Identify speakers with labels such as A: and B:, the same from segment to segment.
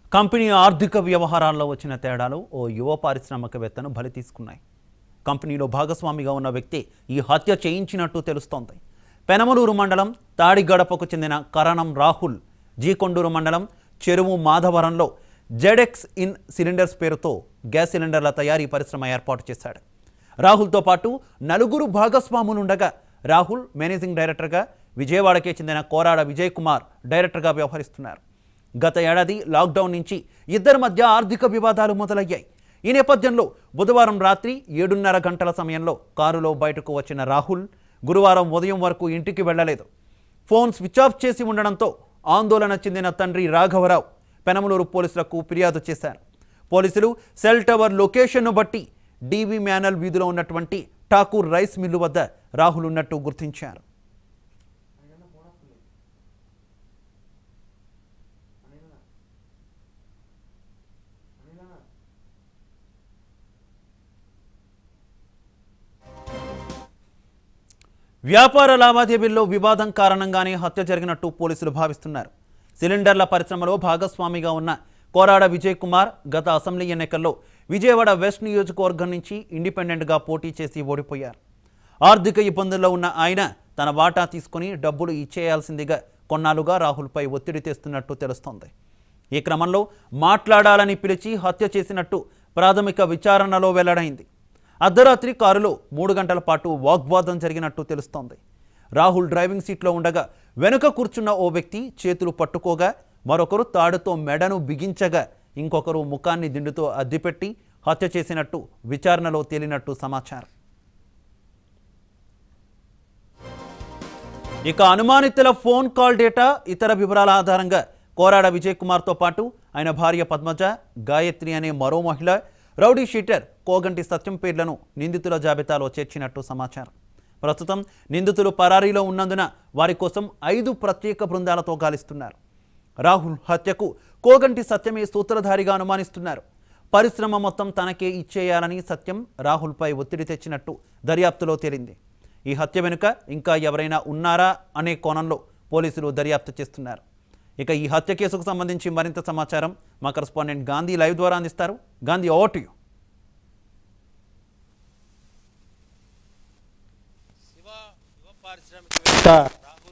A: company ఆర్థిక వ్యవహారాల్లో వచ్చిన తేడాలు ఓ యువ పారిశ్రామికవేత్తను బలి తీసుకున్నాయి కంపెనీలో భాగస్వామిగా ఉన్న వ్యక్తి ఈ హత్య చేయించినట్టు తెలుస్తోంది పెనమలూరు మండలం తాడిగడపకు చెందిన కరణం రాహుల్ జీకొండూరు మండలం చెరువు మాధవరంలో జెడెక్స్ ఇన్ సిలిండర్స్ పేరుతో గ్యాస్ సిలిండర్ల తయారీ పరిశ్రమ ఏర్పాటు చేశాడు రాహుల్తో పాటు నలుగురు భాగస్వాములుండగా రాహుల్ మేనేజింగ్ డైరెక్టర్గా విజయవాడకే చెందిన కోరాడ విజయ్ కుమార్ డైరెక్టర్గా వ్యవహరిస్తున్నారు గత ఏడాది లాక్డౌన్ నుంచి ఇద్దరి మధ్య ఆర్థిక వివాదాలు మొదలయ్యాయి ఈ నేపథ్యంలో బుధవారం రాత్రి ఏడున్నర గంటల సమయంలో కారులో బయటకు వచ్చిన రాహుల్ గురువారం ఉదయం వరకు ఇంటికి వెళ్ళలేదు ఫోన్ స్విచ్ ఆఫ్ చేసి ఉండడంతో ఆందోళన చెందిన తండ్రి రాఘవరావు పెనమలూరు పోలీసులకు ఫిర్యాదు చేశారు పోలీసులు సెల్ టవర్ లొకేషన్ను బట్టి డీవీ మ్యానల్ వీధిలో ఉన్నటువంటి ఠాకూర్ రైస్ మిల్లు వద్ద రాహుల్ ఉన్నట్టు గుర్తించారు వ్యాపార లావాదేవీల్లో వివాదం కారణంగానే హత్య జరిగినట్టు పోలీసులు భావిస్తున్నారు సిలిండర్ల పరిశ్రమలో భాగస్వామిగా ఉన్న కోరాడ విజయ్ కుమార్ గత అసెంబ్లీ ఎన్నికల్లో విజయవాడ వెస్ట్ నియోజకవర్గం నుంచి ఇండిపెండెంట్గా పోటీ చేసి ఓడిపోయారు ఆర్థిక ఇబ్బందుల్లో ఉన్న ఆయన తన వాటా తీసుకుని డబ్బులు ఇచ్చేయాల్సిందిగా కొన్నాళ్లుగా రాహుల్పై ఒత్తిడి తెస్తున్నట్టు తెలుస్తోంది ఈ క్రమంలో మాట్లాడాలని పిలిచి హత్య చేసినట్టు ప్రాథమిక విచారణలో వెల్లడైంది అర్ధరాత్రి కారులో మూడు గంటల పాటు వాగ్వాదం జరిగినట్టు తెలుస్తోంది రాహుల్ డ్రైవింగ్ సీట్లో ఉండగా వెనుక కూర్చున్న ఓ వ్యక్తి చేతులు పట్టుకోగా మరొకరు తాడుతో మెడను బిగించగా ఇంకొకరు ముఖాన్ని దిండుతో అద్దిపెట్టి హత్య చేసినట్టు విచారణలో తేలినట్టు సమాచారం ఇక అనుమానితుల ఫోన్ కాల్ డేటా ఇతర వివరాల ఆధారంగా కోరాడ విజయ్ కుమార్తో పాటు ఆయన భార్య పద్మజ గాయత్రి అనే మరో మహిళ రౌడీ షీటర్ కోగంటి సత్యం పేర్లను నిందితుల జాబితాలో చేర్చినట్టు సమాచారం ప్రస్తుతం నిందితులు పరారీలో ఉన్నందున వారి కోసం ఐదు ప్రత్యేక బృందాలతో గాలిస్తున్నారు రాహుల్ హత్యకు కోగంటి సత్యమే సూత్రధారిగా అనుమానిస్తున్నారు పరిశ్రమ మొత్తం తనకే ఇచ్చేయాలని సత్యం రాహుల్పై ఒత్తిడి తెచ్చినట్టు దర్యాప్తులో తేలింది ఈ హత్య వెనుక ఇంకా ఎవరైనా ఉన్నారా అనే కోణంలో పోలీసులు దర్యాప్తు చేస్తున్నారు ఇక ఈ హత్య కేసుకు సంబంధించి మరింత సమాచారం మా కరస్పాండెంట్ గాంధీ లైవ్ ద్వారా అందిస్తారు Gandhi over to you
B: Shiva యువ పారిశ్రామికవేత్త రాహుల్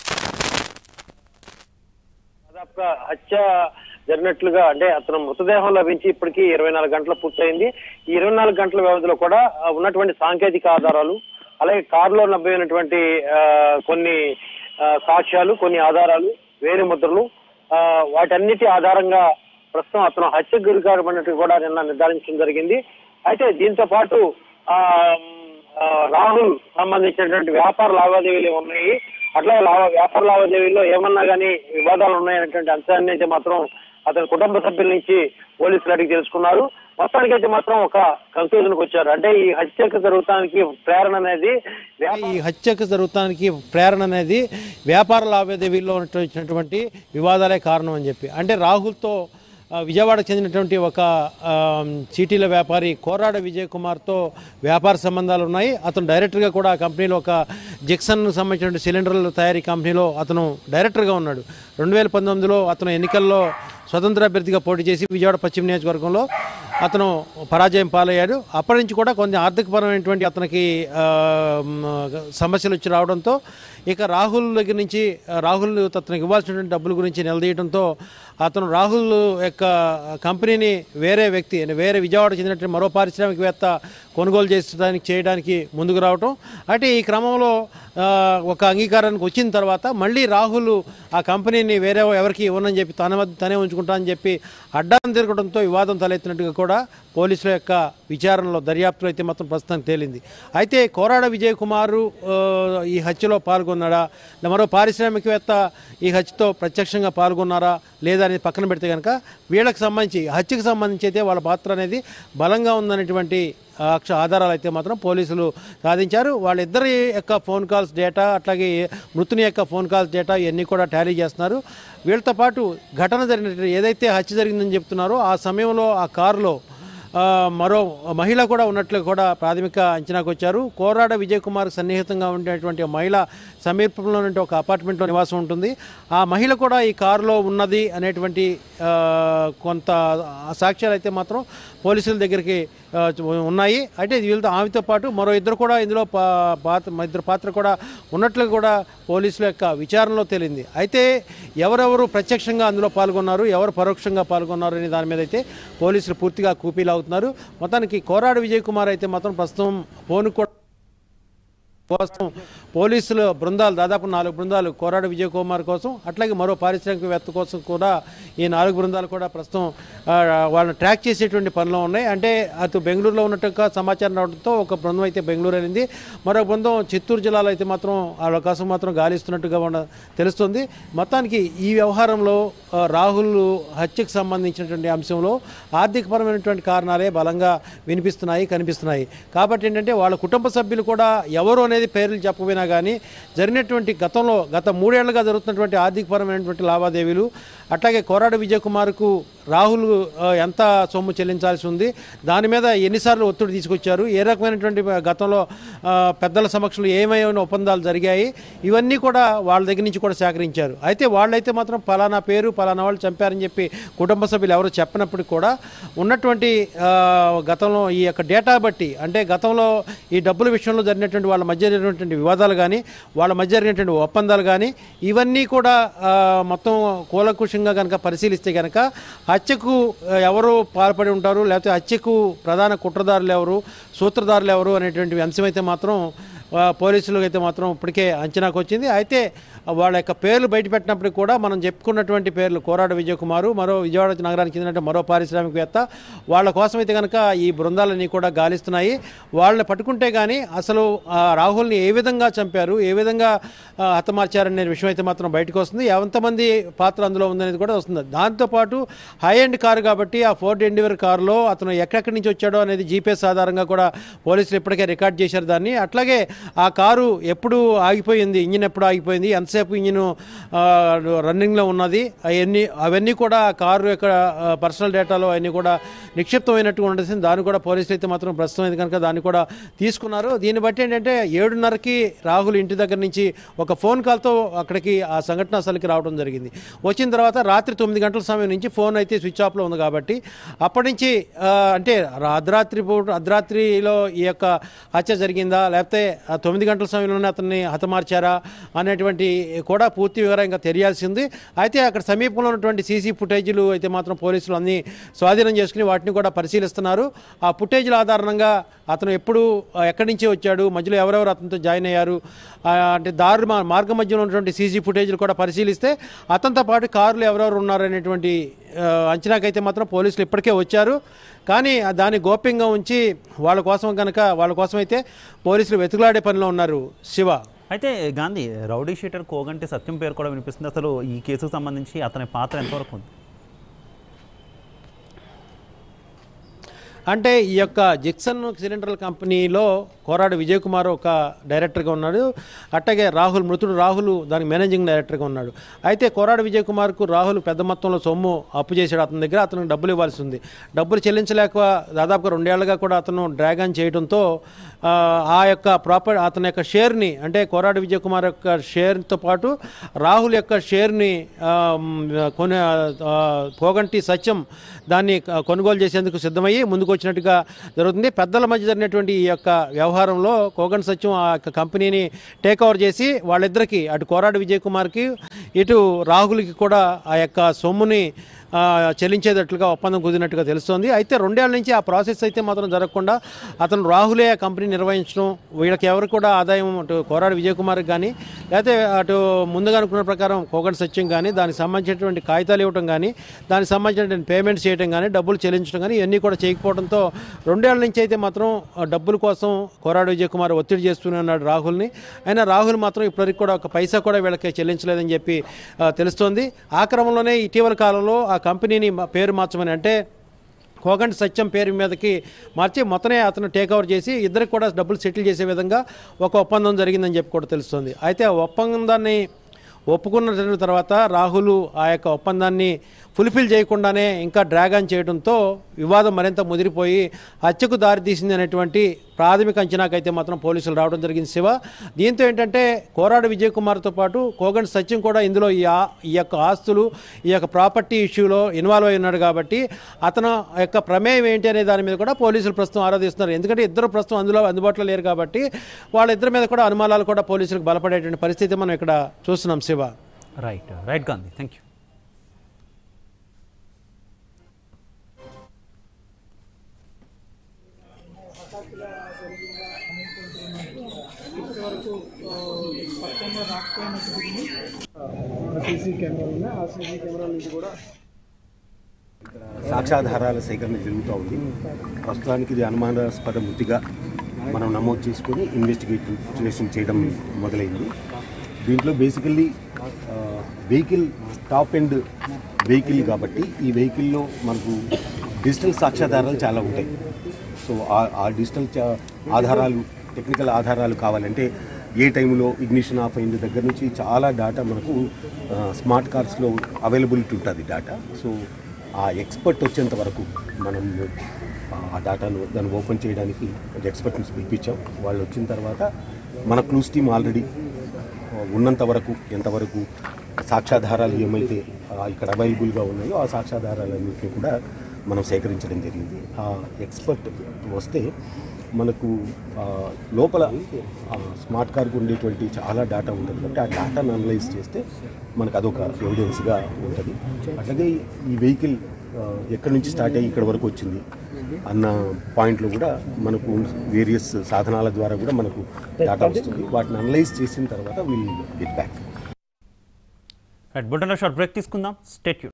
C: దాదాపుగా హత్య జరిగినట్లుగా అంటే అతను మృతదేహం లభించి ఇప్పటికీ ఇరవై నాలుగు గంటలు పూర్తయింది ఈ ఇరవై నాలుగు గంటల వ్యవధిలో కూడా ఆ, ఉన్నటువంటి సాంకేతిక ఆధారాలు అలాగే కారులో లభ్యమైనటువంటి ఆ, కొన్ని ఆ, సాక్ష్యాలు కొన్ని ఆధారాలు వేరే ముద్రలు ఆ, వాటన్నిటి ఆధారంగా ప్రస్తుతం అతను హత్యకు గురి కాబడినట్టు కూడా నిన్న నిర్ధారించడం జరిగింది అయితే దీంతో పాటు ఆ ఆ, రాహుల్ సంబంధించినటువంటి వ్యాపార లావాదేవీలు ఉన్నాయి అట్లాగే లావా- వ్యాపార లావాదేవీల్లో ఏమన్నా కానీ వివాదాలు ఉన్నాయనేటువంటి అంశాన్ని అయితే మాత్రం అతని కుటుంబ సభ్యుల నుంచి పోలీసులు అడిగి తెలుసుకున్నారు మొత్తానికైతే మాత్రం ఒక కన్క్లూజన్ కి వచ్చారు అంటే ఈ హత్యకు జరుగుతానికి ప్రేరణ అనేది వ్యాపార
B: ఈ హత్యకు జరుగుతానికి ప్రేరణ అనేది వ్యాపార లావాదేవీల్లో వచ్చినటువంటి వివాదాలే కారణం అని చెప్పి అంటే రాహుల్తో ఆ, విజయవాడకు చెందినటువంటి ఒక ఆ, చీటీల వ్యాపారి కోరాడ విజయ్ కుమార్తో వ్యాపార సంబంధాలు ఉన్నాయి అతను డైరెక్టర్గా కూడా ఆ కంపెనీలో ఒక జిక్సన్ సంబంధించిన సిలిండర్ల తయారీ కంపెనీలో అతను డైరెక్టర్గా ఉన్నాడు రెండు వేల పంతొమ్మిదిలో అతను ఎన్నికల్లో స్వతంత్ర అభ్యర్థిగా పోటీ చేసి విజయవాడ పశ్చిమ నియోజకవర్గంలో అతను పరాజయం పాలయ్యాడు అప్పటి నుంచి కూడా కొన్ని ఆర్థికపరమైనటువంటి అతనికి ఆ, మ్, సమస్యలు వచ్చి రావడంతో ఇక రాహుల్ దగ్గర నుంచి ఆ, రాహుల్ అతనికి ఇవ్వాల్సినటువంటి డబ్బుల గురించి నిలదీయడంతో అతను రాహుల్ యొక్క కంపెనీని వేరే వ్యక్తి అంటే వేరే విజయవాడ చెందినటువంటి మరో పారిశ్రామికవేత్త కొనుగోలు చేసడానికి చేయడానికి ముందుకు రావటం అంటే ఈ క్రమంలో ఆ, ఒక అంగీకారానికి వచ్చిన తర్వాత మళ్ళీ రాహుల్ ఆ కంపెనీని వేరే ఎవరికి ఇవ్వనని చెప్పి తన వద్ద తనే ఉంచుకుంటా అని చెప్పి అడ్డం తిరగడంతో వివాదం తలెత్తినట్టుగా కూడా పోలీసుల యొక్క విచారణలో దర్యాప్తులో అయితే మొత్తం ప్రస్తుతం తేలింది అయితే కోరాడ విజయ్ కుమారు ఆ, ఈ హత్యలో పాల్గొన్నాడా మరో పారిశ్రామికవేత్త ఈ హత్యతో ప్రత్యక్షంగా పాల్గొన్నారా లేదా అనేది పక్కన పెడితే కనుక వీళ్ళకి సంబంధించి హత్యకు సంబంధించి అయితే వాళ్ళ పాత్ర అనేది బలంగా ఉందనేటువంటి అక్ష ఆధారాలు అయితే మాత్రం పోలీసులు సాధించారు వాళ్ళిద్దరి యొక్క ఫోన్ కాల్స్ డేటా అట్లాగే మృతుని యొక్క ఫోన్ కాల్స్ డేటా ఇవన్నీ కూడా టాలీ చేస్తున్నారు వీళ్ళతో పాటు ఘటన జరిగిన ఏదైతే హత్య జరిగిందని చెప్తున్నారో ఆ సమయంలో ఆ కారులో ఆ, మరో మహిళ కూడా ఉన్నట్లు కూడా ప్రాథమిక అంచనాకు వచ్చారు కోరాడ విజయ్ కుమార్ సన్నిహితంగా ఉండేటువంటి ఒక మహిళ సమీపంలో ఉన్నటువంటి ఒక అపార్ట్మెంట్లో నివాసం ఉంటుంది ఆ మహిళ కూడా ఈ కారులో ఉన్నది అనేటువంటి ఆ, కొంత సాక్ష్యాలు అయితే మాత్రం పోలీసుల దగ్గరికి ఆ, ఉన్నాయి అయితే వీళ్ళతో ఆమెతో పాటు మరో ఇద్దరు కూడా ఇందులో పా- పాత్ర ఇద్దరు పాత్ర కూడా ఉన్నట్లు కూడా పోలీసుల యొక్క విచారణలో తేలింది అయితే ఎవరెవరు ప్రత్యక్షంగా అందులో పాల్గొన్నారు ఎవరు పరోక్షంగా పాల్గొన్నారు అనే దాని మీద అయితే పోలీసులు పూర్తిగా కూపీలు అవుతున్నారు మొత్తానికి కోరాడు విజయ్ కుమార్ అయితే మాత్రం ప్రస్తుతం ఫోన్ కూడా కోసం పోలీసులు బృందాలు దాదాపు నాలుగు బృందాలు కోరాడు విజయ్ కుమార్ కోసం అట్లాగే మరో పారిశ్రామికవేత్త కోసం కూడా ఈ నాలుగు బృందాలు కూడా ప్రస్తుతం ఆ, వాళ్ళని ట్రాక్ చేసేటువంటి పనిలో ఉన్నాయి అంటే అటు బెంగళూరులో ఉన్నట్టుగా సమాచారం రావడంతో ఒక బృందం అయితే బెంగళూరు వెళ్ళింది మరో బృందం చిత్తూరు జిల్లాలో అయితే మాత్రం వాళ్ళ కోసం మాత్రం గాలిస్తున్నట్టుగా మన తెలుస్తుంది మొత్తానికి ఈ వ్యవహారంలో ఆ, రాహుల్ హత్యకు సంబంధించినటువంటి అంశంలో ఆర్థికపరమైనటువంటి కారణాలే బలంగా వినిపిస్తున్నాయి కనిపిస్తున్నాయి కాబట్టి ఏంటంటే వాళ్ళ కుటుంబ సభ్యులు కూడా ఎవరు అనేది పేర్లు చెప్పపోయినా కానీ జరిగినటువంటి గతంలో గత మూడేళ్లుగా జరుగుతున్నటువంటి ఆర్థికపరమైనటువంటి లావాదేవీలు అట్లాగే కోరాడు విజయ్ కుమార్కు రాహుల్ ఆ, ఎంత సొమ్ము చెల్లించాల్సి ఉంది దాని మీద ఎన్నిసార్లు ఒత్తిడి తీసుకొచ్చారు ఏ రకమైనటువంటి గతంలో ఆ, పెద్దల సమక్షంలో ఏమైనా ఒప్పందాలు జరిగాయి ఇవన్నీ కూడా వాళ్ళ దగ్గర నుంచి కూడా సేకరించారు అయితే వాళ్ళైతే మాత్రం పలానా పేరు పలానా వాళ్ళు చంపారని చెప్పి కుటుంబ సభ్యులు ఎవరు చెప్పినప్పటికీ కూడా ఉన్నటువంటి ఆ, గతంలో ఈ యొక్క డేటా బట్టి అంటే గతంలో ఈ డబ్బుల విషయంలో జరిగినటువంటి వాళ్ళ మధ్య జరిగినటువంటి వివాదాలు కానీ వాళ్ళ మధ్య జరిగినటువంటి ఒప్పందాలు కానీ ఇవన్నీ కూడా ఆ, మొత్తం కూలకుషంగా కనుక పరిశీలిస్తే కనుక హత్యకు ఆ, ఎవరు పాల్పడి ఉంటారు లేకపోతే హత్యకు ప్రధాన కుట్రదారులు ఎవరు సూత్రధారులు ఎవరు అనేటువంటి అంశం అయితే మాత్రం ఆ, పోలీసులకు అయితే మాత్రం ఇప్పటికే అంచనాకు వచ్చింది అయితే వాళ్ళ యొక్క పేర్లు బయటపెట్టినప్పటికి కూడా మనం చెప్పుకున్నటువంటి పేర్లు కోరాడ విజయ్ కుమారు మరో విజయవాడ నగరానికి చెందిన మరో పారిశ్రామికవేత్త వాళ్ళ కోసం అయితే కనుక ఈ బృందాలన్నీ కూడా గాలిస్తున్నాయి వాళ్ళని పట్టుకుంటే కానీ అసలు ఆ, రాహుల్ని ఏ విధంగా చంపారు ఏ విధంగా ఆ, హతమార్చారనే విషయం అయితే మాత్రం బయటకు వస్తుంది ఎంతమంది పాత్ర అందులో ఉందనేది కూడా వస్తుంది దాంతోపాటు హై ఎండ్ కారు కాబట్టి ఆ ఫోర్డ్ ఎండివర్ కారులో అతను ఎక్కడెక్కడి నుంచి వచ్చాడో అనేది జీపీఎస్ ఆధారంగా కూడా పోలీసులు ఇప్పటికే రికార్డ్ చేశారు దాన్ని అట్లాగే ఆ కారు ఎప్పుడు ఆగిపోయింది ఇంజిన్ ఎప్పుడు ఆగిపోయింది ఎంతసేపు ఇంజిన్ రన్నింగ్లో ఉన్నది అవన్నీ అవన్నీ కూడా ఆ కారు యొక్క పర్సనల్ డేటాలో అవన్నీ కూడా నిక్షిప్తమైనట్టుగా ఉండేసి దాన్ని కూడా పోలీసులు అయితే మాత్రం ప్రస్తుతం అయితే కనుక దాన్ని కూడా తీసుకున్నారు దీన్ని బట్టి ఏంటంటే ఏడున్నరకి రాహుల్ ఇంటి దగ్గర నుంచి ఒక ఫోన్ కాల్తో అక్కడికి ఆ సంఘటన స్థలికి రావడం జరిగింది వచ్చిన తర్వాత రాత్రి తొమ్మిది గంటల సమయం నుంచి ఫోన్ అయితే స్విచ్ ఆఫ్లో ఉంది కాబట్టి అప్పటి నుంచి ఆ, అంటే రా- అర్ధరాత్రి పూట అర్ధరాత్రిలో ఈ యొక్క హత్య జరిగిందా లేకపోతే ఆ తొమ్మిది గంటల సమయంలోనే అతన్ని హతమార్చారా అనేటువంటి కూడా పూర్తి వివరం ఇంకా తెలియాల్సింది అయితే అక్కడ సమీపంలో ఉన్నటువంటి సీసీ ఫుటేజీలు అయితే మాత్రం పోలీసులు అన్ని స్వాధీనం చేసుకుని వాటిని కూడా పరిశీలిస్తున్నారు ఆ ఫుటేజీల ఆధారంగా అతను ఎప్పుడు ఆ, ఎక్కడి నుంచి వచ్చాడు మధ్యలో ఎవరెవరు అతనితో జాయిన్ అయ్యారు ఆ, అంటే దారి మా- మార్గ మధ్యలో ఉన్నటువంటి సీసీ ఫుటేజీలు కూడా పరిశీలిస్తే అతనితో పాటు కారులు ఎవరెవరు ఉన్నారు అనేటువంటి ఆ, అంచనాకైతే మాత్రం పోలీసులు ఇప్పటికే వచ్చారు కానీ ఆ దాన్ని గోప్యంగా ఉంచి వాళ్ళ కోసం కనుక వాళ్ళ కోసం అయితే పోలీసులు వెతుకులాడే పనిలో ఉన్నారు శివ
A: అయితే గాంధీ రౌడీ షీటర్ కోగంటి సత్యం పేరు కూడా వినిపిస్తుంది అసలు ఈ కేసుకు సంబంధించి అతని పాత్ర ఎంతవరకు ఉంది
B: అంటే ఈ యొక్క జిక్సన్ సిలిండర్ కంపెనీలో కోరాడు విజయ్ కుమార్ ఒక డైరెక్టర్గా ఉన్నాడు అట్లాగే రాహుల్ మృతుడు రాహుల్ దానికి మేనేజింగ్ డైరెక్టర్గా ఉన్నాడు అయితే కోరాడు విజయ్ కుమార్కు రాహుల్ పెద్ద మొత్తంలో సొమ్ము అప్పు చేశాడు అతని దగ్గర అతనికి డబ్బులు ఇవ్వాల్సి ఉంది డబ్బులు చెల్లించలేక దాదాపుగా రెండేళ్లుగా కూడా అతను డ్రాగన్ చేయడంతో ఆ, ఆ యొక్క ప్రాపర్ అతని యొక్క షేర్ని అంటే కోరాడు విజయ్ కుమార్ యొక్క షేర్తో పాటు రాహుల్ యొక్క షేర్ని ఆ, మ్, కొన ఆ, పోగంటి సత్యం దాన్ని క- కొనుగోలు చేసేందుకు సిద్ధమయ్యి ముందుకు వచ్చినట్టుగా జరుగుతుంది పెద్దల మధ్య జరిగినటువంటి ఈ యొక్క వ్యవహారంలో కోగన్ సత్యం ఆ యొక్క కంపెనీని టేక్ ఓవర్ చేసి వాళ్ళిద్దరికి అటు కోరాడు విజయ్ కుమార్కి ఇటు రాహుల్కి కూడా ఆ యొక్క సొమ్ముని ఆ, చెల్లించేటట్లుగా ఒప్పందం కుదిరినట్టుగా తెలుస్తోంది అయితే రెండేళ్ల నుంచి ఆ ప్రాసెస్ అయితే మాత్రం జరగకుండా అతను రాహులే ఆ కంపెనీ నిర్వహించడం వీళ్ళకి ఎవరు కూడా ఆదాయం అటు కోరాడు విజయ్ కుమార్కి కానీ లేకపోతే అటు ముందుగా అనుకున్న ప్రకారం కోగన్ సత్యం కానీ దానికి సంబంధించినటువంటి కాగితాలు ఇవ్వడం కానీ దానికి సంబంధించినటువంటి పేమెంట్స్ చేయడం కానీ డబ్బులు చెల్లించడం కానీ ఇవన్నీ కూడా చేయకపోవడంతో రెండేళ్ల నుంచి అయితే మాత్రం ఆ డబ్బుల కోసం కోరాడు విజయ్ కుమార్ ఒత్తిడి చేస్తూనే ఉన్నాడు రాహుల్ని అయినా రాహుల్ మాత్రం ఇప్పటివరకు కూడా ఒక పైసా కూడా వీళ్ళకి చెల్లించలేదని చెప్పి ఆ, తెలుస్తోంది ఆ క్రమంలోనే ఇటీవల కాలంలో ఆ కంపెనీని మా- పేరు మార్చమని అంటే కోగంటి సత్యం పేరు మీదకి మార్చి మొత్తమే అతను టేక్ ఓవర్ చేసి ఇద్దరికి కూడా డబ్బులు సెటిల్ చేసే విధంగా ఒక ఒప్పందం జరిగిందని చెప్పి కూడా తెలుస్తుంది అయితే ఆ ఒప్పందాన్ని ఒప్పుకున్న తర్వాత రాహుల్ ఆ యొక్క ఒప్పందాన్ని ఫుల్ఫిల్ చేయకుండానే ఇంకా డ్రాగ్ ఆన్ చేయడంతో వివాదం మరింత ముదిరిపోయి హత్యకు దారితీసింది అనేటువంటి ప్రాథమిక అంచనాకైతే మాత్రం పోలీసులు రావడం జరిగింది శివ దీంతో ఏంటంటే కోరాడు విజయ్ కుమార్తో పాటు కోగంటి సత్యం కూడా ఇందులో ఈ ఆ- ఈ యొక్క ఆస్తులు ఈ యొక్క ప్రాపర్టీ ఇష్యూలో ఇన్వాల్వ్ అయి ఉన్నాడు కాబట్టి అతను యొక్క ప్రమేయం ఏంటి అనే దాని మీద కూడా పోలీసులు ప్రస్తుతం ఆరాధిస్తున్నారు ఎందుకంటే ఇద్దరు ప్రస్తుతం అందులో అందుబాటులో లేరు కాబట్టి వాళ్ళిద్దరి మీద కూడా అనుమానాలు కూడా పోలీసులకు బలపడేటువంటి పరిస్థితి మనం ఇక్కడ చూస్తున్నాం Shiva
A: right right Gandhi thank you
D: CC కెమెరాలు ఉన్నాయి ఆ సీసీ కెమెరాల నుంచి కూడా
E: సాక్ష్యాధారాల సేకరణ జరుగుతూ ఉంది ప్రస్తుతానికి ఇది అనుమానాస్పద మృతిగా మనం నమోదు చేసుకొని ఇన్వెస్టిగేషన్ చేయడం మొదలైంది దీంట్లో basically vehicle top end vehicle కాబట్టి ఈ వెహికల్లో మనకు డిజిటల్ సాక్ష్యాధారాలు చాలా ఉంటాయి సో ఆ- ఆ డిజిటల్ చా- ఆధారాలు టెక్నికల్ ఆధారాలు కావాలంటే ఏ టైంలో ఇగ్నిషన్ ఆఫ్ అయిన దగ్గర నుంచి చాలా డేటా మనకు ఆ, స్మార్ట్ కార్స్లో అవైలబిలిటీ ఉంటుంది డేటా సో ఆ ఎక్స్పర్ట్ వచ్చేంత వరకు మనం ఆ డేటాను దాన్ని ఓపెన్ చేయడానికి ఎక్స్పర్ట్ని పిలిపించాం వాళ్ళు వచ్చిన తర్వాత మన క్లూస్ టీమ్ ఆల్రెడీ ఉన్నంత వరకు ఎంతవరకు సాక్ష్యాధారాలు ఏమైతే ఆ, ఇక్కడ అవైలబుల్గా ఉన్నాయో ఆ సాక్ష్యాధారాలన్నింటినీ కూడా మనం సేకరించడం జరిగింది ఆ ఎక్స్పర్ట్ వస్తే మనకు ఆ, లోపల ఆ, స్మార్ట్ కార్కు ఉండేటువంటి చాలా డేటా ఉంటుంది కాబట్టి ఆ డేటాను అనలైజ్ చేస్తే మనకు అదొక ఎవిడెన్స్గా ఉంటుంది అట్లాగే ఈ వెహికల్ ఆ, ఎక్కడి నుంచి స్టార్ట్ అయ్యి ఇక్కడ వరకు వచ్చింది అన్న పాయింట్లో కూడా మనకు వేరియస్ సాధనాల ద్వారా కూడా మనకు డేటా వస్తుంది వాటిని అనలైజ్ చేసిన తర్వాత వీల్ గెట్ బ్యాక్
A: రైట్ బుల్టన్లో షార్ట్ బ్రేక్ తీసుకుందాం స్టేట్యూ